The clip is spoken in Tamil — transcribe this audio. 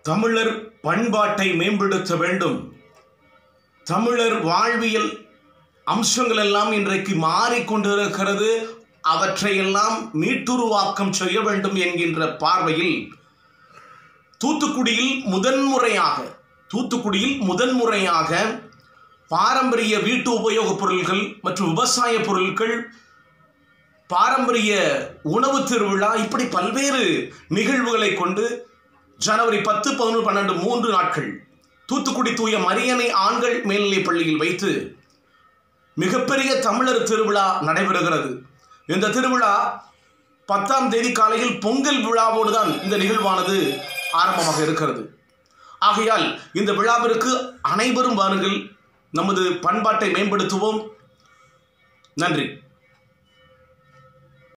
தமிழர் பண்பாட்டை மேம்படுத்த வேண்டும் தமிழர் வாழ்வியல் அம்சங்கள் எல்லாம் இன்றைக்கு மாறிக்கொண்டிருக்கிறது அவற்றையெல்லாம் மீட்டுருவாக்கம் செய்ய வேண்டும் என்கின்ற பார்வையில் தூத்துக்குடியில் முதன்முறையாக தூத்துக்குடியில் முதன்முறையாக பாரம்பரிய வீட்டு உபயோகப் பொருட்கள் மற்றும் விவசாய பொருட்கள் பாரம்பரிய உணவு திருவிழா இப்படி பல்வேறு நிகழ்வுகளை கொண்டு ஜனவரி பத்து பதினொன்று பன்னெண்டு மூன்று நாட்கள் தூத்துக்குடி தூய மரியணை ஆண்கள் மேல்நிலைப் பள்ளியில் வைத்து மிகப்பெரிய தமிழர் திருவிழா நடைபெறுகிறது இந்த திருவிழா பத்தாம் தேதி காலையில் பொங்கல் விழாவோடு தான் இந்த நிகழ்வானது ஆரம்பமாக இருக்கிறது ஆகையால் இந்த விழாவிற்கு அனைவரும் வாருங்கள் நமது பண்பாட்டை மேம்படுத்துவோம் நன்றி